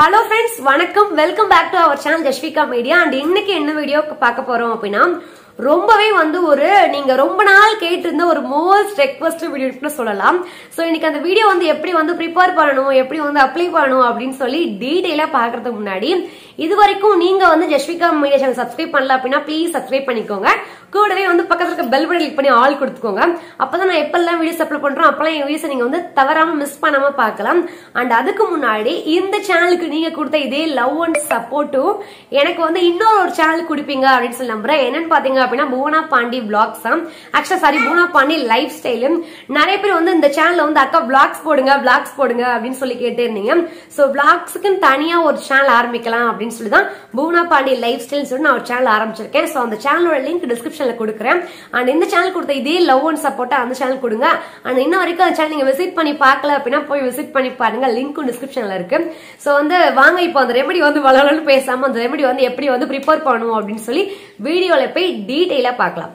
hello friends வணக்கம் welcome back to our channel Jasvika media and இன்னைக்கு என்ன வீடியோ பார்க்க போறோம் அப்படின்னா ரொம்பவே வந்து ஒரு நீங்க ரொம்ப நாள் கேட்டிருந்த ஒரு மோஸ்ட் ரெக்வஸ்ட் வீடியோ சொல்லலாம் சோ இன்னைக்கு அந்த வீடியோ வந்து எப்படி வந்து ப்ரிப்பேர் பண்ணணும் எப்படி வந்து அப்ளை பண்ணணும் அப்படின்னு சொல்லி டீடைலா பாக்குறதுக்கு முன்னாடி இது வரைக்கும் நீங்க வந்து ஜஸ்விகா மீடியா சேனல் சப்ஸ்கிரைப் பண்ணல அப்படின்னா ப்ளீஸ் சப்ஸ்கிரைப் பண்ணிக்கோங்க கூடவே வந்து பக்கத்துல இருக்க பெல் பட்டன் கிளிக் பண்ணி ஆல் கொடுத்துக்கோங்க அப்பதான் நான் எப்பெல்லாம் வீடியோஸ் அப்லோட் பண்றோம் அப்பெல்லாம் என் வீடியோஸ் நீங்க வந்து தவறாம மிஸ் பண்ணாம பார்க்கலாம் அண்ட் அதுக்கு முன்னாடி இந்த சேனலுக்கு நீங்க கொடுத்த இதே லவ் அண்ட் சப்போர்ட்டும் எனக்கு வந்து இன்னொரு ஒரு சேனல் கொடுப்பீங்க அப்படின்னு சொல்லி நம்புறேன் என்னன்னு பாத்தீங்க அப்படின்னா புவனா பாண்டி பிளாக்ஸ் தான் actually sorry Bhuvana Pandi life style நிறைய பேர் வந்து இந்த சேனல்ல வந்து அக்கா பிளாக்ஸ் போடுங்க பிளாக்ஸ் போடுங்க அப்படின்னு சொல்லி கேட்டே இருந்தீங்க சோ பிளாக்ஸுக்குன்னு தனியா ஒரு சேனல் ஆரம்பிக்கலாம் அப்படின்னு சொல்லி தான் புவனா பாண்டி லைஃப் ஸ்டைல் சொல்லி நான் ஒரு சேனல் ஆரம்பிச்சிருக்கேன் சோ அந்த சேனலோட லிங்க் டிஸ்கிரிப்ஷன்ல கொடுக்குறேன் அண்ட் இந்த சேனல் கொடுத்த இதே லவ் அண்ட் சப்போர்ட்டா அந்த சேனல் கொடுங்க அண்ட் இன்ன வரைக்கும் அந்த சேனல் நீங்க விசிட் பண்ணி பார்க்கல அப்படின்னா போய் விசிட் பண்ணி பாருங்க லிங்க்கும் டிஸ்கிரிப்ஷன்ல இருக்கு சோ வந்து வாங்க இப்போ அந்த ரெமெடி வந்து வளரலன்னு பேசாம அந்த ரெமெடி வந்து எப்படி வந்து ப்ரிப்பேர் பண்ணுவோம் அப்படின்னு சொல்லி வீடியோல போய் டீடைலா பார்க்கலாம்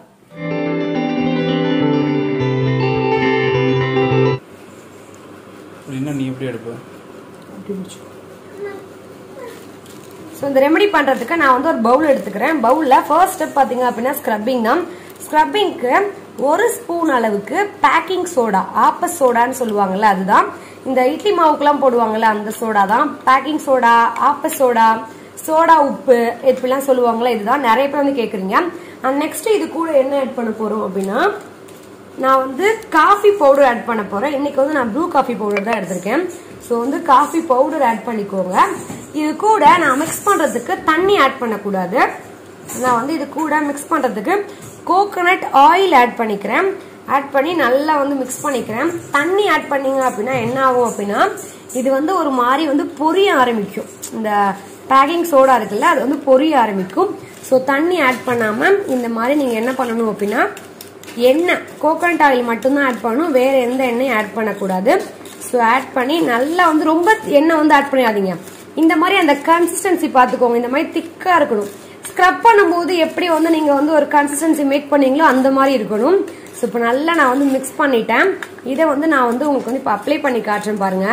அப்படின்னா நீ எப்படி எடுப்ப ஸோ இந்த ரெமெடி பண்றதுக்கு நான் வந்து ஒரு பவுல் எடுத்துக்கிறேன் பவுல்ல ஃபர்ஸ்ட் ஸ்டெப் பாத்தீங்க அப்படின்னா ஸ்க்ரப்பிங் தான் ஸ்க்ரப்பிங்க்கு ஒரு ஸ்பூன் அளவுக்கு பேக்கிங் சோடா ஆப்ப சோடான்னு சொல்லுவாங்கல்ல அதுதான் இந்த இட்லி மாவுக்குலாம் போடுவாங்கல்ல அந்த சோடா தான் பேக்கிங் சோடா ஆப்ப சோடா சோடா உப்பு இப்படிலாம் சொல்லுவாங்கல்ல இதுதான் நிறைய பேர் வந்து கேக்குறீங்க அண்ட் நெக்ஸ்ட் இது கூட என்ன ஆட் பண்ண போறோம் அப்படின்னா நான் வந்து காஃபி பவுடர் ஆட் பண்ண போறேன் இன்னைக்கு வந்து நான் ப்ளூ காஃபி பவுடர் தான் எடுத்திருக்கேன் ஸோ வந்து காஃபி பவுடர் ஆட் பண்ணிக்கோங்க இது கூட நான் மிக்ஸ் பண்றதுக்கு தண்ணி ஆட் பண்ணக்கூடாது நான் வந்து இது கூட மிக்ஸ் பண்றதுக்கு கோகோனட் ஆயில் ஆட் பண்ணிக்கிறேன் ஆட் பண்ணி நல்லா வந்து மிக்ஸ் பண்ணிக்கிறேன் தண்ணி ஆட் பண்ணீங்க அப்படின்னா என்ன ஆகும் அப்படின்னா இது வந்து ஒரு மாதிரி வந்து பொரிய ஆரம்பிக்கும் இந்த பேக்கிங் சோடா இருக்குல்ல அது வந்து பொரிய ஆரம்பிக்கும் ஸோ தண்ணி ஆட் பண்ணாம இந்த மாதிரி நீங்க என்ன பண்ணணும் அப்படின்னா எண்ணெய் கோகோனட் ஆயில் மட்டும்தான் ஆட் பண்ணணும் வேற எந்த எண்ணெயும் ஆட் பண்ணக்கூடாது ஸோ ஆட் பண்ணி நல்லா வந்து ரொம்ப எண்ணெய் வந்து ஆட் பண்ணிடாதீங்க இந்த மாதிரி அந்த கன்சிஸ்டன்சி பார்த்துக்கோங்க இந்த மாதிரி திக்கா இருக்கணும் ஸ்க்ரப் பண்ணும்போது எப்படி வந்து நீங்க வந்து ஒரு கன்சிஸ்டன்சி மேக் பண்ணீங்களோ அந்த மாதிரி இருக்கணும் ஸோ இப்போ நல்லா நான் வந்து மிக்ஸ் பண்ணிட்டேன் இதை வந்து நான் வந்து உங்களுக்கு வந்து இப்போ அப்ளை பண்ணி காட்டுறேன் பாருங்க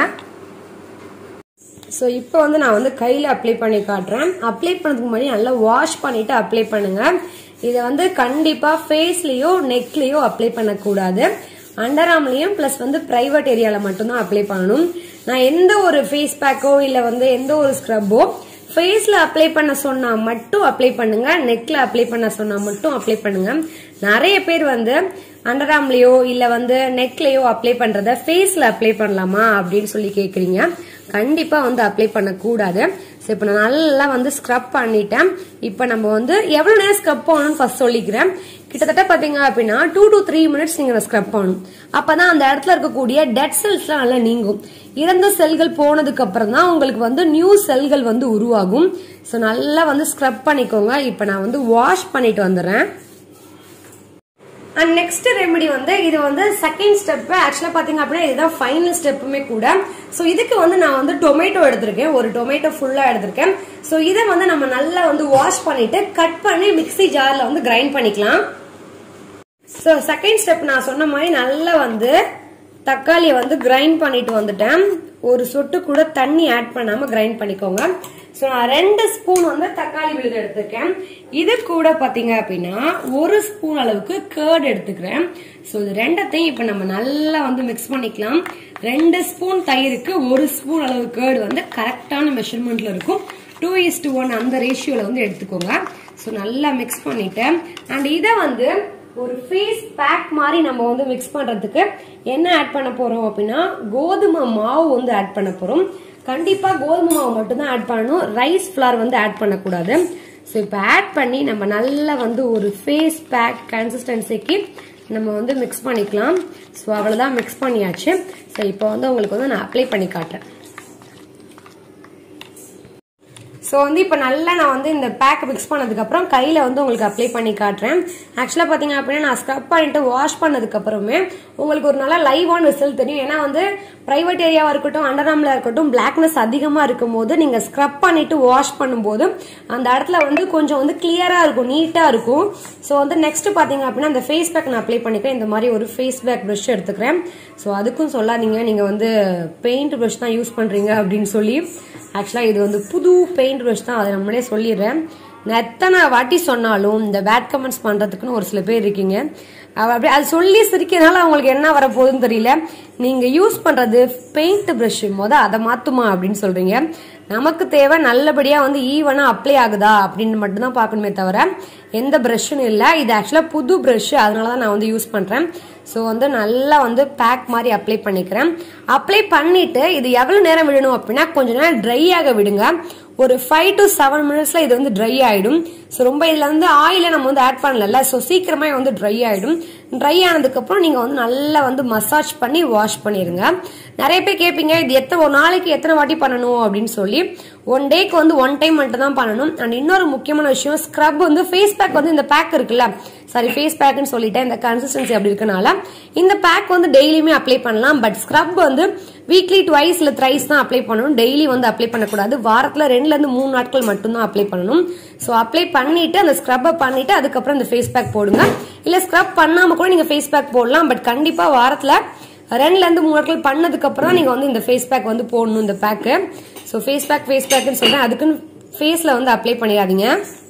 ஸோ இப்போ வந்து நான் வந்து கையில் அப்ளை பண்ணி காட்டுறேன் அப்ளை பண்ணதுக்கு முன்னாடி நல்லா வாஷ் பண்ணிட்டு அப்ளை பண்ணுங்க இதை வந்து கண்டிப்பாக ஃபேஸ்லேயோ நெக்லேயோ அப்ளை பண்ணக்கூடாது அண்டர் ஆம்லையும் ப்ளஸ் வந்து ப்ரைவேட் ஏரியாவில் மட்டும்தான் அப்ளை பண்ணணும் நான் எந்த ஒரு ஃபேஸ் பேக்கோ இல்லை வந்து எந்த ஒரு ஸ்க்ரப்போ ஃபேஸ்ல அப்ளை பண்ண சொன்னா மட்டும் அப்ளை பண்ணுங்க நெக்ல அப்ளை பண்ண சொன்னா மட்டும் அப்ளை பண்ணுங்க நிறைய பேர் வந்து அண்டர் ஆம்லயோ இல்ல வந்து நெக்லயோ அப்ளை பண்றத ஃபேஸ்ல அப்ளை பண்ணலாமா அப்படின்னு சொல்லி கேக்குறீங்க கண்டிப்பா வந்து அப்ளை பண்ணக்கூடாது ஸோ இப்போ நான் நல்லா வந்து ஸ்க்ரப் பண்ணிட்டேன் இப்போ நம்ம வந்து எவ்வளவு நேரம் ஸ்க்ரப் பண்ணணும்னு ஃபர்ஸ்ட் சொல்லிக்கிறேன் கிட்டத்தட்ட பாத்தீங்க அப்படின்னா டூ டு த்ரீ மினிட்ஸ் நீங்க ஸ்க்ரப் பண்ணணும் அப்பதான் அந்த இடத்துல இருக்கக்கூடிய டெட் செல்ஸ்லாம் நல்லா நீங்கும் இறந்த செல்கள் போனதுக்கு அப்புறம் தான் உங்களுக்கு வந்து நியூ செல்கள் வந்து உருவாகும் ஸோ நல்லா வந்து ஸ்க்ரப் பண்ணிக்கோங்க இப்போ நான் வந்து வாஷ் பண்ணிட்டு வந்துடுறேன் அண்ட் நெக்ஸ்ட் ரெமெடி வந்து இது வந்து செகண்ட் ஸ்டெப் ஆக்சுவலா பாத்தீங்க அப்படின்னா இதுதான் ஃபைனல் ஸ்டெப்புமே கூட ஸோ இதுக்கு வந்து நான் வந்து டொமேட்டோ எடுத்திருக்கேன் ஒரு டொமேட்டோ ஃபுல்லா எடுத்திருக்கேன் ஸோ இதை வந்து நம்ம நல்லா வந்து வாஷ் பண்ணிட்டு கட் பண்ணி மிக்ஸி ஜார்ல வந்து கிரைண்ட் பண்ணிக்கலாம் ஸோ செகண்ட் ஸ்டெப் நான் சொன்ன மாதிரி நல்லா வந்து தக்காளியை வந்து கிரைண்ட் பண்ணிட்டு வந்துட்டேன் ஒரு சொட்டு கூட தண்ணி ஆட் பண்ணாம கிரைண்ட் பண்ணிக்கோங்க ஸோ நான் ரெண்டு ஸ்பூன் வந்து தக்காளி விழுது எடுத்துருக்கேன் இது கூட பார்த்தீங்க அப்படின்னா ஒரு ஸ்பூன் அளவுக்கு கேர்டு எடுத்துக்கிறேன் ஸோ இது ரெண்டத்தையும் இப்போ நம்ம நல்லா வந்து மிக்ஸ் பண்ணிக்கலாம் ரெண்டு ஸ்பூன் தயிருக்கு ஒரு ஸ்பூன் அளவு கேர்டு வந்து கரெக்டான மெஷர்மெண்ட்ல இருக்கும் டூ இஸ் டு ஒன் அந்த ரேஷியோல வந்து எடுத்துக்கோங்க ஸோ நல்லா மிக்ஸ் பண்ணிட்டேன் அண்ட் இதை வந்து ஒரு ஃபேஸ் பேக் மாதிரி நம்ம வந்து மிக்ஸ் பண்றதுக்கு என்ன ஆட் பண்ண போறோம் அப்படின்னா கோதுமை மாவு வந்து ஆட் பண்ண போறோம் கண்டிப்பா கோதுமை மாவு மட்டும்தான் ஆட் பண்ணணும் ரைஸ் ஃபிளார் வந்து ஆட் பண்ணக்கூடாது ஸோ இப்போ ஆட் பண்ணி நம்ம நல்லா வந்து ஒரு ஃபேஸ் பேக் கன்சிஸ்டன்சிக்கு நம்ம வந்து மிக்ஸ் பண்ணிக்கலாம் ஸோ அவ்வளோதான் மிக்ஸ் பண்ணியாச்சு ஸோ இப்போ வந்து உங்களுக்கு வந்து நான் அப்ளை பண்ணி காட்டுறேன் ஸோ வந்து இப்போ நல்லா நான் வந்து இந்த பேக் மிக்ஸ் பண்ணதுக்கப்புறம் கையில் வந்து உங்களுக்கு அப்ளை பண்ணி காட்டுறேன் ஆக்சுவலாக பார்த்தீங்க அப்படின்னா நான் ஸ்க்ரப் பண்ணிட்டு வாஷ் பண்ணதுக்கப்புறமே உங்களுக்கு ஒரு நல்லா லைவான ரிசல்ட் தெரியும் ஏன்னா வந்து ப்ரைவேட் ஏரியாவாக இருக்கட்டும் அண்டர்ஆர்மில் இருக்கட்டும் பிளாக்னஸ் அதிகமாக இருக்கும் போது நீங்கள் ஸ்க்ரப் பண்ணிட்டு வாஷ் பண்ணும்போது அந்த இடத்துல வந்து கொஞ்சம் வந்து கிளியராக இருக்கும் நீட்டாக இருக்கும் ஸோ வந்து நெக்ஸ்ட் பார்த்தீங்க அப்படின்னா அந்த ஃபேஸ் பேக் நான் அப்ளை பண்ணிக்கிறேன் இந்த மாதிரி ஒரு ஃபேஸ் பேக் ப்ரஷ் எடுத்துக்கிறேன் ஸோ அதுக்கும் சொல்லாதீங்க நீங்கள் வந்து பெயிண்ட் ப்ரஷ் தான் யூஸ் பண்ணுறீங்க அப்படின்னு சொல்லி ஆக்சுவலாக இது வந்து புது பெயிண்ட் ப்ரஷ் தான் அதை நம்மளே சொல்லிடுறேன் நான் எத்தனை வாட்டி சொன்னாலும் இந்த பேட் கமெண்ட்ஸ் பண்ணுறதுக்குன்னு ஒரு சில பேர் இருக்கீங்க அவ அப்படியே அது சொல்லி சிரிக்கிறதுனால அவங்களுக்கு என்ன வரப்போகுதுன்னு தெரியல நீங்கள் யூஸ் பண்ணுறது பெயிண்ட் ப்ரஷ் மொத அதை மாற்றுமா அப்படின்னு சொல்கிறீங்க நமக்கு தேவை நல்லபடியாக வந்து ஈவனாக அப்ளை ஆகுதா அப்படின்னு மட்டும்தான் பார்க்கணுமே தவிர எந்த ப்ரஷ்ஷுன்னு இல்லை இது ஆக்சுவலாக புது ப்ரஷ் அதனால தான் நான் வந்து யூஸ் பண்ணுறேன் ஸோ வந்து நல்லா வந்து பேக் மாதிரி அப்ளை பண்ணிக்கிறேன் அப்ளை பண்ணிட்டு இது எவ்வளோ நேரம் விடணும் அப்படின்னா கொஞ்ச நேரம் ட்ரை ஆக விடுங்க ஒரு ஃபைவ் டு செவன் மினிட்ஸ்ல இது வந்து ட்ரை ஆயிடும் ஸோ ரொம்ப இதுல வந்து ஆயில நம்ம வந்து ஆட் பண்ணல ஸோ சீக்கிரமே வந்து ட்ரை ஆயிடும் ட்ரை ஆனதுக்கு அப்புறம் நீங்க வந்து நல்லா வந்து மசாஜ் பண்ணி வாஷ் பண்ணிருங்க நிறைய பேர் கேட்பீங்க இது எத்தனை ஒரு நாளைக்கு எத்தனை வாட்டி பண்ணணும் அப்படின்னு சொல்லி ஒன் டேக்கு வந்து ஒன் டைம் மட்டும் தான் பண்ணணும் அண்ட் இன்னொரு முக்கியமான விஷயம் ஸ்க்ரப் வந்து ஃபேஸ் பேக் வந்து இந்த பேக் இருக்குல்ல சாரி ஃபேஸ் பேக்னு சொல்லிட்டேன் இந்த கன்சிஸ்டன்சி அப்படி இருக்கனால இந்த பேக் வந்து டெய்லியுமே அப்ளை பண்ணலாம் பட் ஸ்க்ரப் வந்து வீக்லி ட்வைஸ் இல்ல த்ரைஸ் தான் அப்ளை பண்ணணும் டெய்லி வந்து அப்ளை பண்ணக்கூடாது வாரத்துல ரெண்டுல இருந்து மூணு நாட்கள் மட்டும்தான் அப்ளை பண்ணணும் ஸோ அப்ளை பண்ணிட்டு அந்த ஸ்க்ரப்பை பண்ணிட்டு அதுக்கப்புறம் இந்த ஃபேஸ் பேக் போடுங்க இல்ல ஸ்க்ரப் பண்ணாம கூட நீங்க ஃபேஸ் பேக் போடலாம் பட் கண்டிப்பா வாரத்துல ரெண்டுல இருந்து மூணு நாட்கள் பண்ணதுக்கு அப்புறம் தான் நீங்க வந்து இந்த ஃபேஸ் பேக் வந்து போடணும் இந்த pack so face pack face பேக்னு சொல்றேன் அதுக்குன்னு ஃபேஸ்ல வந்து அப்ளை பண்ணிடாதீங்க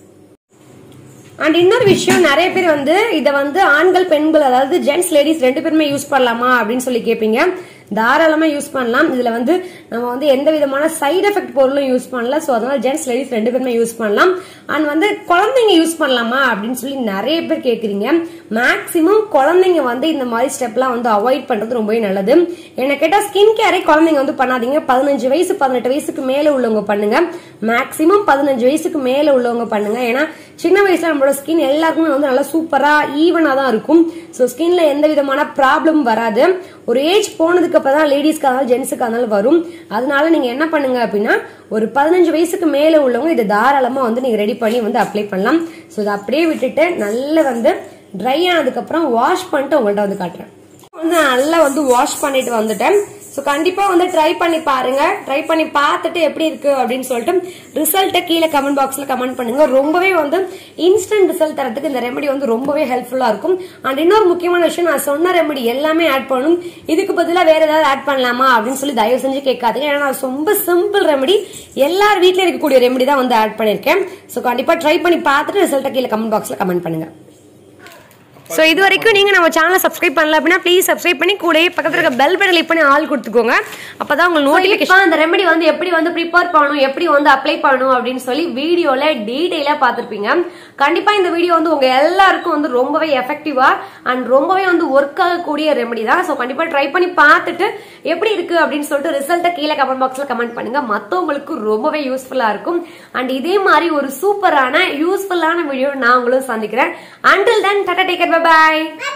அண்ட் இன்னொரு விஷயம் நிறைய பேர் வந்து இதை வந்து ஆண்கள் பெண்கள் அதாவது ஜென்ட்ஸ் லேடிஸ் ரெண்டு பேருமே யூஸ் பண்ணலாமா அப்படின்னு சொல்லி கேட்பீங்க தாராளமா யூஸ் பண்ணலாம் இதுல வந்து நம்ம வந்து எந்த விதமான சைடு எஃபெக்ட் பொருளும் யூஸ் பண்ணல ஸோ அதனால ஜென்ட்ஸ் லேடிஸ் ரெண்டு பேருமே யூஸ் பண்ணலாம் அண்ட் வந்து குழந்தைங்க யூஸ் பண்ணலாமா அப்படின்னு சொல்லி நிறைய பேர் கேட்குறீங்க மேக்சிமம் குழந்தைங்க வந்து இந்த மாதிரி ஸ்டெப்லாம் வந்து அவாய்ட் பண்றது ரொம்பவே நல்லது என்ன கேட்டா ஸ்கின் கேரே குழந்தைங்க வந்து பண்ணாதீங்க பதினஞ்சு வயசு பதினெட்டு வயசுக்கு மேல உள்ளவங்க பண்ணுங்க மேக்சிமம் பதினஞ்சு வயசுக்கு மேல உள்ளவங்க பண்ணுங்க ஏன்னா சின்ன வயசுல நம்மளோட ஸ்கின் எல்லாருக்குமே வந்து நல்லா சூப்பரா ஈவனா தான் இருக்கும் ஸோ ஸ்கின்ல எந்த விதமான ப்ராப்ளம் வராது ஒரு ஏஜ் போனதுக்கு அப்புறம் தான் லேடிஸ்க்கு இருந்தாலும் ஜென்ஸுக்கு இருந்தாலும் வரும் அதனால நீங்க என்ன பண்ணுங்க அப்படின்னா ஒரு பதினஞ்சு வயசுக்கு மேல உள்ளவங்க இதை தாராளமா வந்து நீங்க ரெடி பண்ணி வந்து அப்ளை பண்ணலாம் ஸோ இதை அப்படியே விட்டுட்டு நல்லா வந்து ட்ரை ஆனதுக்கு அப்புறம் வாஷ் பண்ணிட்டு உங்கள்ட்ட வந்து காட்டுறேன் வந்து நல்லா வந்து வாஷ் பண்ணிட்டு வந்துட்டேன் ஸோ கண்டிப்பா வந்து ட்ரை பண்ணி பாருங்க ட்ரை பண்ணி பார்த்துட்டு எப்படி இருக்கு அப்படின்னு சொல்லிட்டு ரிசல்ட்டை கீழே கமெண்ட் பாக்ஸ்ல கமெண்ட் பண்ணுங்க ரொம்பவே வந்து இன்ஸ்டன்ட் ரிசல்ட் தரத்துக்கு இந்த ரெமெடி வந்து ரொம்பவே ஹெல்ப்ஃபுல்லா இருக்கும் அண்ட் இன்னொரு முக்கியமான விஷயம் நான் சொன்ன ரெமெடி எல்லாமே ஆட் பண்ணணும் இதுக்கு பதிலாக வேற ஏதாவது ஆட் பண்ணலாமா அப்படின்னு சொல்லி தயவு செஞ்சு கேட்காதீங்க ஏன்னா நான் ரொம்ப சிம்பிள் ரெமெடி எல்லார் வீட்லயும் இருக்கக்கூடிய ரெமெடி தான் வந்து ஆட் பண்ணிருக்கேன் ஸோ கண்டிப்பா ட்ரை பண்ணி பார்த்துட்டு ரிசல்ட்டை கீழே கமெண்ட் பாக்ஸ்ல கமெண்ட் பண்ணுங்க ஸோ இது வரைக்கும் நீங்கள் நம்ம சேனலை சப்ஸ்கிரைப் பண்ணல அப்படின்னா ப்ளீஸ் சப்ஸ்கிரைப் பண்ணி கூடயே பக்கத்தில் இருக்க பெல் பட்டன் கிளிக் பண்ணி ஆள் கொடுத்துக்கோங்க அப்போ தான் உங்களுக்கு நோட்டிஃபிகேஷன் அந்த ரெமெடி வந்து எப்படி வந்து ப்ரிப்பேர் பண்ணணும் எப்படி வந்து அப்ளை பண்ணணும் அப்படின்னு சொல்லி வீடியோவில் டீட்டெயிலாக பார்த்துருப்பீங்க கண்டிப்பாக இந்த வீடியோ வந்து உங்கள் எல்லாருக்கும் வந்து ரொம்பவே எஃபெக்டிவாக அண்ட் ரொம்பவே வந்து ஒர்க் ஆகக்கூடிய ரெமெடி தான் ஸோ கண்டிப்பாக ட்ரை பண்ணி பார்த்துட்டு எப்படி இருக்கு அப்படின்னு சொல்லிட்டு ரிசல்ட்டை கீழே கமெண்ட் பாக்ஸில் கமெண்ட் பண்ணுங்க மற்றவங்களுக்கு ரொம்பவே யூஸ்ஃபுல்லாக இருக்கும் அண்ட் இதே மாதிரி ஒரு சூப்பரான யூஸ்ஃபுல்லான வீடியோ நான் உங்களும் சந்திக்கிறேன் until then tata take bye பாய்